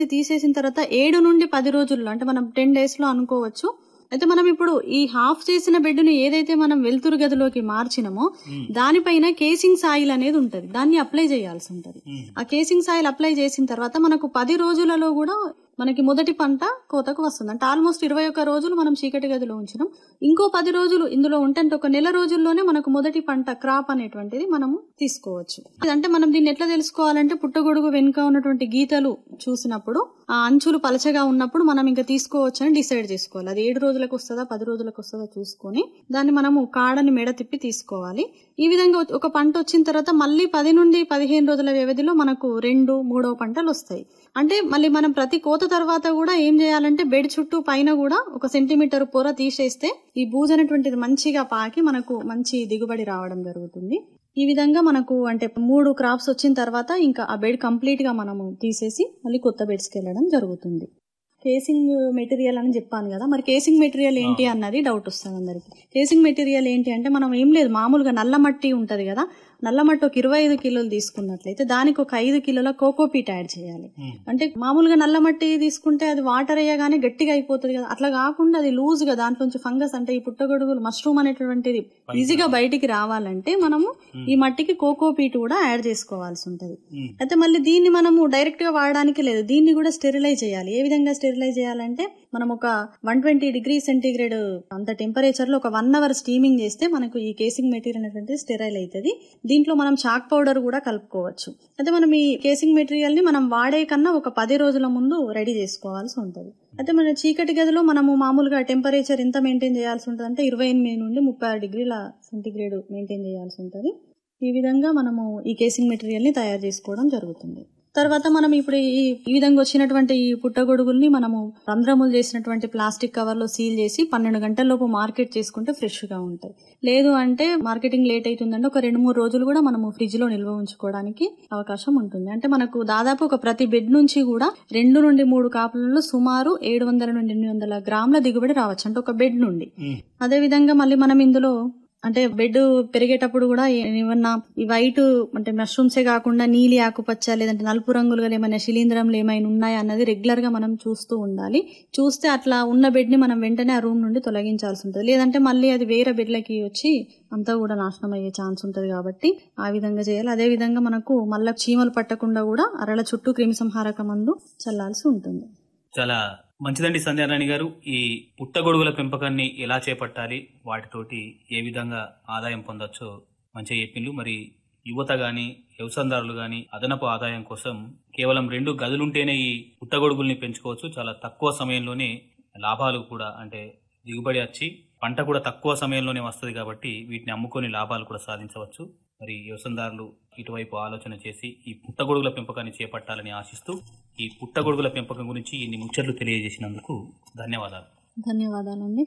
తీసేసిన తర్వాత ఏడు నుండి పది రోజుల్లో అంటే మనం టెన్ డేస్ లో అనుకోవచ్చు అయితే మనం ఇప్పుడు ఈ హాఫ్ చేసిన బెడ్ ని ఏదైతే మనం వెలుతురు గదిలోకి మార్చినామో దానిపైన కేసింగ్ సాయిల్ అనేది ఉంటది దాన్ని అప్లై చేయాల్సి ఉంటది ఆ కేసింగ్ సాయిల్ అప్లై చేసిన తర్వాత మనకు పది రోజులలో కూడా మనకి మొదటి పంట కోతకు వస్తుంది అంటే ఆల్మోస్ట్ ఇరవై ఒక్క రోజులు మనం చీకటి గదిలో ఉంచినాం ఇంకో పది రోజులు ఇందులో ఉంటే అంటే ఒక నెల రోజుల్లోనే మనకు మొదటి పంట క్రాప్ అనేటువంటిది మనము తీసుకోవచ్చు అంటే మనం దీన్ని ఎట్లా తెలుసుకోవాలంటే పుట్టగొడుగు వెనుక ఉన్నటువంటి గీతలు చూసినప్పుడు ఆ అంచులు పలచగా ఉన్నప్పుడు మనం ఇంకా తీసుకోవచ్చు అని డిసైడ్ చేసుకోవాలి అది ఏడు రోజులకు వస్తుందా పది రోజులకు వస్తుందా చూసుకొని దాన్ని మనము కాడని మెడ తిప్పి తీసుకోవాలి ఈ విధంగా ఒక పంట వచ్చిన తర్వాత మళ్ళీ పది నుండి పదిహేను రోజుల వ్యవధిలో మనకు రెండు మూడో పంటలు వస్తాయి అంటే మళ్ళీ మనం ప్రతి కోత తర్వాత కూడా ఏం చేయాలంటే బెడ్ చుట్టూ పైన కూడా ఒక సెంటీమీటర్ పొర తీసేస్తే ఈ బూజు అనేటువంటిది మంచిగా పాకి మనకు మంచి దిగుబడి రావడం జరుగుతుంది ఈ విధంగా మనకు అంటే మూడు క్రాప్స్ వచ్చిన తర్వాత ఇంకా ఆ బెడ్ కంప్లీట్ గా మనము తీసేసి మళ్ళీ కొత్త బెడ్స్ కి వెళ్ళడం జరుగుతుంది కేసింగ్ మెటీరియల్ అని చెప్పాను కదా మరి కేసింగ్ మెటీరియల్ ఏంటి అన్నది డౌట్ వస్తుంది అందరికి కేసింగ్ మెటీరియల్ ఏంటి అంటే మనం ఏం లేదు మామూలుగా నల్ల మట్టి ఉంటది కదా నల్ల మట్టి ఒక ఇరవై ఐదు కిలోలు తీసుకున్నట్లయితే దానికి ఒక ఐదు కిలోల కోకోపీట్ యాడ్ చేయాలి అంటే మామూలుగా నల్ల మట్టి తీసుకుంటే అది వాటర్ అయ్యగానే గట్టిగా అయిపోతుంది కదా అట్లా కాకుండా అది లూజ్ గా దాంట్లోంచి ఫంగస్ అంటే ఈ పుట్టగొడుగులు మష్రూమ్ అనేటువంటిది ఈజీగా బయటికి రావాలంటే మనము ఈ మట్టికి కోకోపీట్ కూడా యాడ్ చేసుకోవాల్సి ఉంటది అయితే మళ్ళీ దీన్ని మనము డైరెక్ట్ గా వాడడానికి లేదు దీన్ని కూడా స్టెరిలైజ్ చేయాలి ఏ విధంగా స్టెరిలైజ్ చేయాలంటే మనం ఒక వన్ ట్వంటీ డిగ్రీ సెంటీగ్రేడ్ అంత టెంపరేచర్ లో ఒక వన్ అవర్ స్టీమింగ్ చేస్తే మనకు ఈ కేసింగ్ మెటీరియల్ అనేటువంటి స్టెరైల్ అవుతుంది దీంట్లో మనం చాక్ పౌడర్ కూడా కలుపుకోవచ్చు అయితే మనం ఈ కేసింగ్ మెటీరియల్ ని మనం వాడే కన్నా ఒక పది రోజుల ముందు రెడీ చేసుకోవాల్సి ఉంటుంది అయితే మన చీకటి గదిలో మనము మామూలుగా టెంపరేచర్ ఎంత మెయింటైన్ చేయాల్సి ఉంటుంది అంటే ఇరవై ఎనిమిది నుండి ముప్పై ఆరు డిగ్రీల సెంటీగ్రేడ్ మెయింటైన్ చేయాల్సి ఉంటుంది ఈ విధంగా మనము ఈ కేసింగ్ మెటీరియల్ ని తయారు చేసుకోవడం జరుగుతుంది తర్వాత మనం ఇప్పుడు ఈ ఈ విధంగా వచ్చినటువంటి ఈ పుట్టగొడుగుల్ని మనము రంధ్రములు చేసినటువంటి ప్లాస్టిక్ కవర్ లో సీల్ చేసి పన్నెండు గంటల లోపు మార్కెట్ చేసుకుంటే ఫ్రెష్ గా ఉంటాయి లేదు అంటే మార్కెటింగ్ లేట్ అవుతుందంటే ఒక రెండు మూడు రోజులు కూడా మనము ఫ్రిడ్జ్ లో నిల్వ ఉంచుకోవడానికి అవకాశం ఉంటుంది అంటే మనకు దాదాపు ఒక ప్రతి బెడ్ నుంచి కూడా రెండు నుండి మూడు కాపులలో సుమారు ఏడు వందల నుండి ఎనిమిది వందల గ్రాముల దిగుబడి రావచ్చు అంటే ఒక బెడ్ నుండి అదే విధంగా మళ్ళీ మనం ఇందులో అంటే బెడ్ పెరిగేటప్పుడు కూడా ఏమన్నా ఈ వైట్ అంటే మష్రూమ్సే కాకుండా నీలి ఆకుపచ్చ లేదంటే నలుపు రంగులుగా ఏమైనా శిలీంధ్రంలు ఏమైనా ఉన్నాయా అన్నది రెగ్యులర్ గా మనం చూస్తూ ఉండాలి చూస్తే అట్లా ఉన్న బెడ్ ని మనం వెంటనే ఆ రూమ్ నుండి తొలగించాల్సి ఉంటుంది లేదంటే మళ్ళీ అది వేరే బెడ్లకి వచ్చి అంతా కూడా నాశనం అయ్యే ఛాన్స్ ఉంటుంది కాబట్టి ఆ విధంగా చేయాలి అదే విధంగా మనకు మళ్ళీ చీమలు పట్టకుండా కూడా అరల చుట్టూ క్రిమి సంహారక మందు చల్లాల్సి ఉంటుంది చాలా మంచిదండి సంధ్యారాణి గారు ఈ పుట్టగొడుగుల పెంపకాన్ని ఎలా చేపట్టాలి వాటితోటి ఏ విధంగా ఆదాయం పొందొచ్చో మంచిగా చెప్పిండ్రు మరి యువత గాని వ్యవసాయదారులు గాని అదనపు ఆదాయం కోసం కేవలం రెండు గదులుంటేనే ఈ పుట్టగొడుగుల్ని పెంచుకోవచ్చు చాలా తక్కువ సమయంలోనే లాభాలు కూడా అంటే దిగుబడి వచ్చి పంట కూడా తక్కువ సమయంలోనే వస్తుంది కాబట్టి వీటిని అమ్ముకొని లాభాలు కూడా సాధించవచ్చు మరి వ్యవసాయదారులు ఇటువైపు ఆలోచన చేసి ఈ పుట్టగొడుగుల పెంపకాన్ని చేపట్టాలని ఆశిస్తూ ఈ పుట్టగొడుగుల పెంపకం గురించి ఇన్ని ముచ్చట్లు తెలియజేసినందుకు ధన్యవాదాలు ధన్యవాదాలండి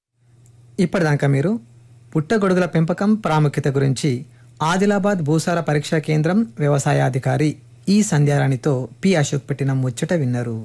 ఇప్పటిదాకా మీరు పుట్టగొడుగుల పెంపకం ప్రాముఖ్యత గురించి ఆదిలాబాద్ భూసార పరీక్షా కేంద్రం వ్యవసాయాధికారి ఈ సంధ్యారాణితో పి అశోక్ పెట్టిన ముచ్చట విన్నారు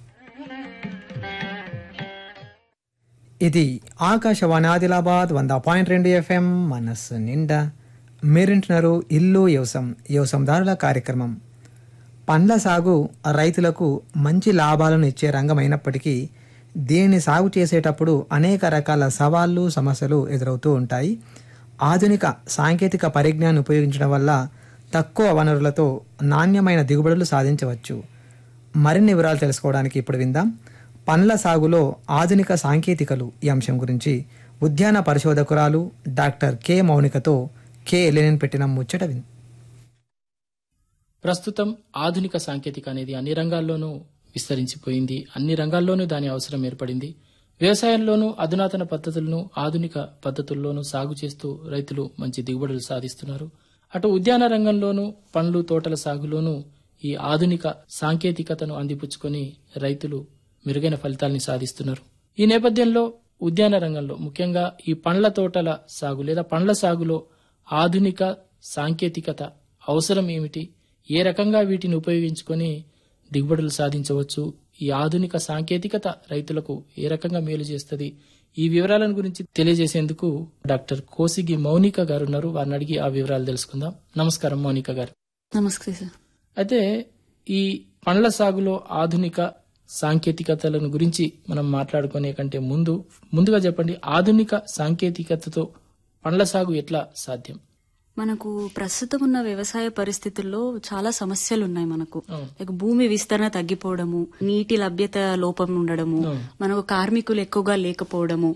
ఇది ఆకాశవాణి ఆదిలాబాద్ వంద పాయింట్ రెండు ఎఫ్ఎం మనస్సు నిండా మీరింటున్నారు ఇల్లు వ్యవసం వ్యవసందారుల కార్యక్రమం పండ్ల సాగు రైతులకు మంచి లాభాలను ఇచ్చే రంగమైనప్పటికీ దీనిని సాగు చేసేటప్పుడు అనేక రకాల సవాళ్లు సమస్యలు ఎదురవుతూ ఉంటాయి ఆధునిక సాంకేతిక పరిజ్ఞానం ఉపయోగించడం వల్ల తక్కువ వనరులతో నాణ్యమైన దిగుబడులు సాధించవచ్చు మరిన్ని వివరాలు తెలుసుకోవడానికి ఇప్పుడు విందాం పండ్ల సాగులో ఆధునిక సాంకేతికలు ఈ అంశం గురించి ఉద్యాన పరిశోధకురాలు డాక్టర్ కె మౌనికతో కె ఎలెనిన్ పెట్టిన ముచ్చట విన్ ప్రస్తుతం ఆధునిక సాంకేతిక అనేది అన్ని రంగాల్లోనూ విస్తరించిపోయింది అన్ని రంగాల్లోనూ దాని అవసరం ఏర్పడింది వ్యవసాయంలోనూ అధునాతన పద్ధతులను ఆధునిక పద్ధతుల్లోనూ సాగు చేస్తూ రైతులు మంచి దిగుబడులు సాధిస్తున్నారు అటు ఉద్యాన రంగంలోనూ పండ్లు తోటల సాగులోనూ ఈ ఆధునిక సాంకేతికతను అందిపుచ్చుకొని రైతులు మెరుగైన ఫలితాల్ని సాధిస్తున్నారు ఈ నేపథ్యంలో ఉద్యాన రంగంలో ముఖ్యంగా ఈ పండ్ల తోటల సాగు లేదా పండ్ల సాగులో ఆధునిక సాంకేతికత అవసరం ఏమిటి ఏ రకంగా వీటిని ఉపయోగించుకొని దిగుబడులు సాధించవచ్చు ఈ ఆధునిక సాంకేతికత రైతులకు ఏ రకంగా మేలు చేస్తుంది ఈ వివరాలను గురించి తెలియజేసేందుకు డాక్టర్ కోసిగి మౌనిక గారు ఉన్నారు వారిని అడిగి ఆ వివరాలు తెలుసుకుందాం నమస్కారం మౌనిక గారు నమస్తే సార్ అయితే ఈ పండ్ల సాగులో ఆధునిక సాంకేతికతలను గురించి మనం మాట్లాడుకునే కంటే ముందు ముందుగా చెప్పండి ఆధునిక సాంకేతికతతో పండ్ల సాగు ఎట్లా సాధ్యం మనకు ప్రస్తుతం ఉన్న వ్యవసాయ పరిస్థితుల్లో చాలా సమస్యలు ఉన్నాయి మనకు లైక్ భూమి విస్తరణ తగ్గిపోవడము నీటి లభ్యత లోపం ఉండడము మనకు కార్మికులు ఎక్కువగా లేకపోవడము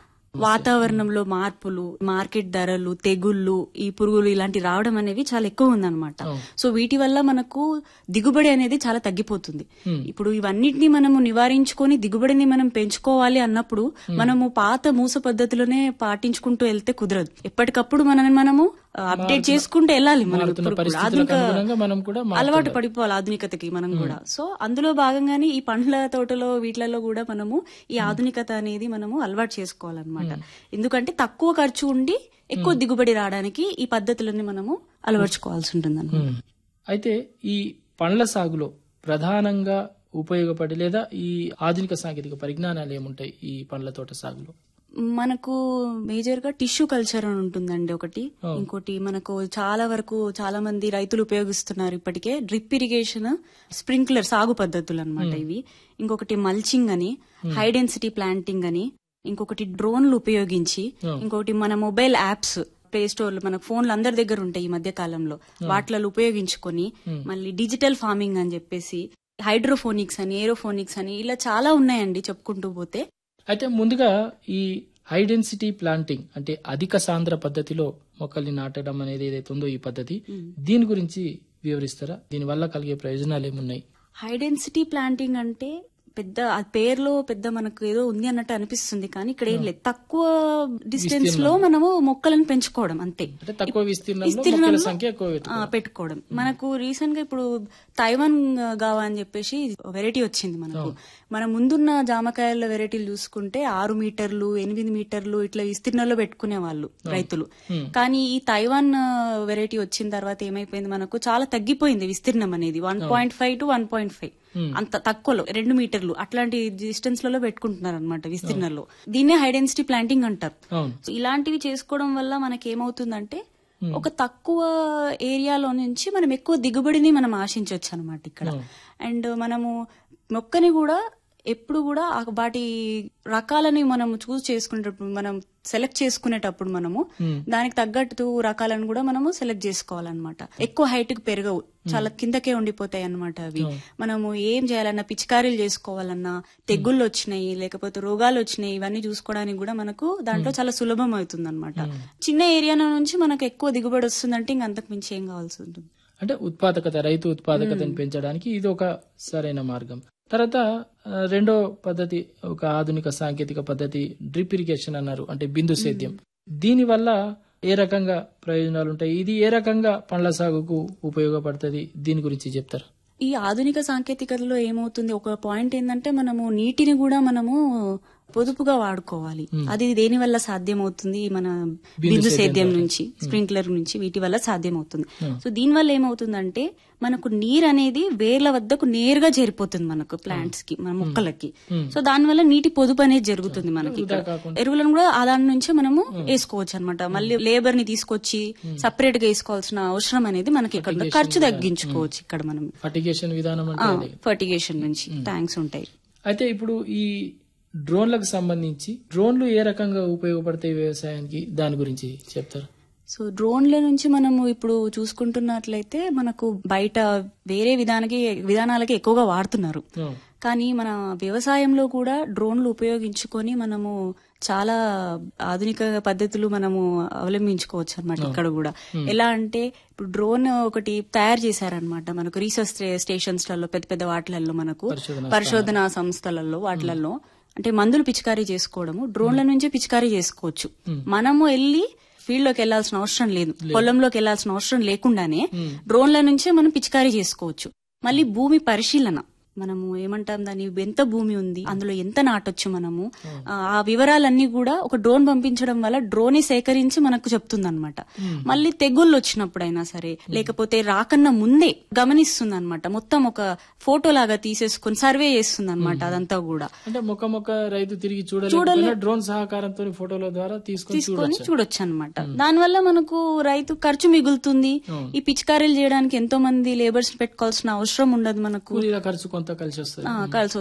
వాతావరణంలో మార్పులు మార్కెట్ ధరలు తెగుళ్ళు ఈ పురుగులు ఇలాంటి రావడం అనేవి చాలా ఎక్కువ ఉందన్నమాట సో వీటి వల్ల మనకు దిగుబడి అనేది చాలా తగ్గిపోతుంది ఇప్పుడు ఇవన్నిటిని మనము నివారించుకొని దిగుబడిని మనం పెంచుకోవాలి అన్నప్పుడు మనము పాత మూస పద్ధతిలోనే పాటించుకుంటూ వెళ్తే కుదరదు ఎప్పటికప్పుడు మనల్ని మనము అప్డేట్ చేసుకుంటూ వెళ్ళాలి మనం మారుతున్న ఇప్పుడు కూడా. పరిస్థితులకు ఆధునిక అనుగుణంగా మనం కూడా మారుతుండాలి. అలవాటు పడిపోవాలి ఆధునికతకి మనం కూడా సో అందులో భాగంగానే ఈ పండ్ల తోటలో వీటిలలో కూడా మనము ఈ ఆధునికత అనేది మనము అలవాటు చేసుకోవాలన్నమాట ఎందుకంటే తక్కువ ఖర్చు ఉండి ఎక్కువ దిగుబడి రావడానికి ఈ పద్ధతులని మనము అలవర్చుకోవాల్సి ఉంటుంది ఉమ్. అయితే ఈ పండ్ల సాగులో ప్రధానంగా ఉపయోగపడే లేదా ఈ ఆధునిక సాంకేతిక పరిజ్ఞానాలు ఏముంటాయి ఈ పండ్ల తోట సాగులో మనకు మేజర్ గా టిష్యూ కల్చర్ అని ఉంటుందండి ఒకటి ఇంకోటి మనకు చాలా వరకు చాలా మంది రైతులు ఉపయోగిస్తున్నారు ఇప్పటికే డ్రిప్ ఇరిగేషన్ స్ప్రింక్లర్ సాగు పద్ధతులు అన్నమాట ఇవి ఇంకొకటి మల్చింగ్ అని హై డెన్సిటీ ప్లాంటింగ్ అని ఇంకొకటి డ్రోన్లు ఉపయోగించి ఇంకొకటి మన మొబైల్ యాప్స్ ప్లే స్టోర్ మన ఫోన్లు అందరి దగ్గర ఉంటాయి ఈ మధ్య కాలంలో వాటిలలో ఉపయోగించుకొని మళ్ళీ డిజిటల్ ఫార్మింగ్ అని చెప్పేసి హైడ్రోఫోనిక్స్ అని ఏరోఫోనిక్స్ అని ఇలా చాలా ఉన్నాయండి చెప్పుకుంటూ పోతే అయితే ముందుగా ఈ హై డెన్సిటీ ప్లాంటింగ్ అంటే అధిక సాంద్ర పద్ధతిలో మొక్కల్ని నాటడం అనేది ఏదైతే ఉందో ఈ పద్ధతి దీని గురించి వివరిస్తారా దీని వల్ల కలిగే ప్రయోజనాలు ఏమున్నాయి హై డెన్సిటీ ప్లాంటింగ్ అంటే పెద్ద ఆ పేరులో పెద్ద మనకు ఏదో ఉంది అన్నట్టు అనిపిస్తుంది కానీ ఇక్కడ ఏం లేదు తక్కువ డిస్టెన్స్ లో మనము మొక్కలను పెంచుకోవడం అంతే అంటే తక్కువ విస్తీర్ణంలో విస్తీర్ణంలో మొక్కల సంఖ్య ఎక్కువ పెట్టుకోవాలి. ఆ, పెట్టుకోవడం మనకు రీసెంట్ గా ఇప్పుడు తైవాన్ గావా అని చెప్పేసి వెరైటీ వచ్చింది మనకు మన ముందున్న జామకాయల వెరైటీలు చూసుకుంటే ఆరు మీటర్లు ఎనిమిది మీటర్లు ఇట్లా విస్తీర్ణంలో పెట్టుకునే వాళ్ళు రైతులు కానీ ఈ తైవాన్ వెరైటీ వచ్చిన తర్వాత ఏమైపోయింది మనకు చాలా తగ్గిపోయింది విస్తీర్ణం అనేది one point five to one point five అంత తక్కువలో రెండు మీటర్లు అట్లాంటి డిస్టెన్స్ లలో పెట్టుకుంటున్నారు అనమాట విస్తీర్ణంలో దీన్నే హై డెన్సిటీ ప్లాంటింగ్ అంటారు అవును సో ఇలాంటివి చేసుకోవడం వల్ల మనకి ఏమవుతుందంటే ఒక తక్కువ ఏరియాలో నుంచి మనం ఎక్కువ దిగుబడిని మనం ఆశించవచ్చు అనమాట ఇక్కడ అండ్ మనము మొక్కని కూడా ఎప్పుడు కూడా ఆ వాటి రకాలని మనం చూస్ చేసుకునేటప్పుడు మనం సెలెక్ట్ చేసుకునేటప్పుడు మనము దానికి తగ్గట్టు రకాలను కూడా మనము సెలెక్ట్ చేసుకోవాలన్నమాట ఎక్కువ హైట్ కి పెరగవు చాలా కిందకే ఉండిపోతాయి అన్నమాట అవి మనము ఏం చేయాలన్నా పిచికారీలు చేసుకోవాలన్నా తెగుళ్ళు వచ్చినాయి లేకపోతే రోగాలు వచ్చినాయి ఇవన్నీ చూసుకోవడానికి కూడా మనకు దాంట్లో చాలా సులభం అవుతుంది అనమాట చిన్న ఏరియా నుంచి మనకు ఎక్కువ దిగుబడి వస్తుందంటే ఇంక అంతకు మించి ఏం కావాల్సి ఉంటుంది అంటే ఉత్పాదకత రైతు ఉత్పాదకతను పెంచడానికి ఇది ఒక సరైన మార్గం తర్వాత ఆ, రెండో పద్ధతి ఒక ఆధునిక సాంకేతిక పద్ధతి డ్రిప్ ఇరిగేషన్ అన్నారు అంటే బిందు సేద్యం దీని వల్ల ఏ రకంగా ప్రయోజనాలు ఉంటాయి ఇది ఏ రకంగా పండ్ల సాగుకు ఉపయోగపడుతుంది దీని గురించి చెప్తారు ఈ ఆధునిక సాంకేతికతలో ఏమవుతుంది ఒక పాయింట్ ఏంటంటే మనము నీటిని కూడా మనము పొదుపుగా వాడుకోవాలి అది దేని వల్ల సాధ్యమవుతుంది మన బిందు సేద్యం నుంచి స్ప్రింక్లర్ నుంచి వీటి వల్ల సాధ్యమవుతుంది సో దీని వల్ల ఏమవుతుందంటే మనకు నీరు అనేది వేర్ల వద్దకు నేరుగా చేరిపోతుంది మనకు ప్లాంట్స్ కి మన మొక్కలకి సో దాని వల్ల నీటి పొదుపు అనేది జరుగుతుంది మనకి ఇక్కడ. ఎరువులను కూడా ఆ దాని నుంచే మనము వేసుకోవచ్చు అనమాట మళ్ళీ లేబర్ ని తీసుకొచ్చి సపరేట్ గా వేసుకోవాల్సిన అవసరం అనేది మనకి ఇక్కడ ఉండదు. ఖర్చు తగ్గించుకోవచ్చు ఇక్కడ మనం ఫర్టిగేషన్ విధానం అంటే అదే. ఫర్టిగేషన్ నుంచి ట్యాంక్స్ ఉంటాయి అయితే ఇప్పుడు ఈ డ్రోన్లకు సంబంధించి డ్రోన్లు ఏ రకంగా ఉపయోగపడతాయి వ్యవసాయానికి దాని గురించి చెప్తారు సో డ్రోన్ల నుంచి మనము ఇప్పుడు చూసుకుంటున్నట్లయితే మనకు బయట వేరే విధానకి విధానాలకి ఎక్కువగా వాడుతున్నారు ఉం. కానీ మన వ్యవసాయంలో కూడా డ్రోన్లు ఉపయోగించుకొని మనము చాలా ఆధునిక పద్ధతులు మనము అవలంబించుకోవచ్చు అనమాట ఇక్కడ కూడా ఎలా అంటే ఇప్పుడు డ్రోన్ ఒకటి తయారు చేశారనమాట మనకు రీసెర్చ్ స్టేషన్స్ లలో పెద్ద పెద్ద వాటిలలో మనకు పరిశోధన సంస్థలలో వాటిలలో అంటే మందులు పిచికారీ చేసుకోవడము డ్రోన్ల నుంచే పిచికారీ చేసుకోవచ్చు మనము వెళ్ళి ఫీల్డ్ లోకి వెళ్లాల్సిన అవసరం లేదు పొలంలోకి వెళ్లాల్సిన అవసరం లేకుండానే డ్రోన్ల నుంచే మనం పిచికారీ చేసుకోవచ్చు మళ్ళీ భూమి పరిశీలన మనము ఏమంటాం దాని ఎంత భూమి ఉంది అందులో ఎంత నాటొచ్చు మనము ఆ, ఆ వివరాలన్నీ కూడా ఒక డ్రోన్ పంపించడం వల్ల డ్రోన్ సేకరించి మనకు చెప్తుంది అనమాట మళ్ళీ తెగుళ్ళు వచ్చినప్పుడైనా సరే లేకపోతే రాకన్నా ముందే గమనిస్తుంది అనమాట మొత్తం ఒక ఫోటో లాగా తీసేసుకొని సర్వే చేస్తుంది అనమాట అదంతా కూడా అంటే మొక్క మొక్క రైతు తిరిగి చూడలేకపోయినా డ్రోన్ సహకారంతో ఫోటోల ద్వారా తీసుకొని తీసుకొని చూడొచ్చు చూడొచ్చు అనమాట దానివల్ల మనకు రైతు ఖర్చు మిగులుతుంది ఈ పిచికారీలు చేయడానికి ఎంతో మంది లేబర్స్ పెట్టుకోవాల్సిన అవసరం ఉండదు మనకు కూలీల ఖర్చు కొంత కలిసి వస్తుంది ఆ, కలిసి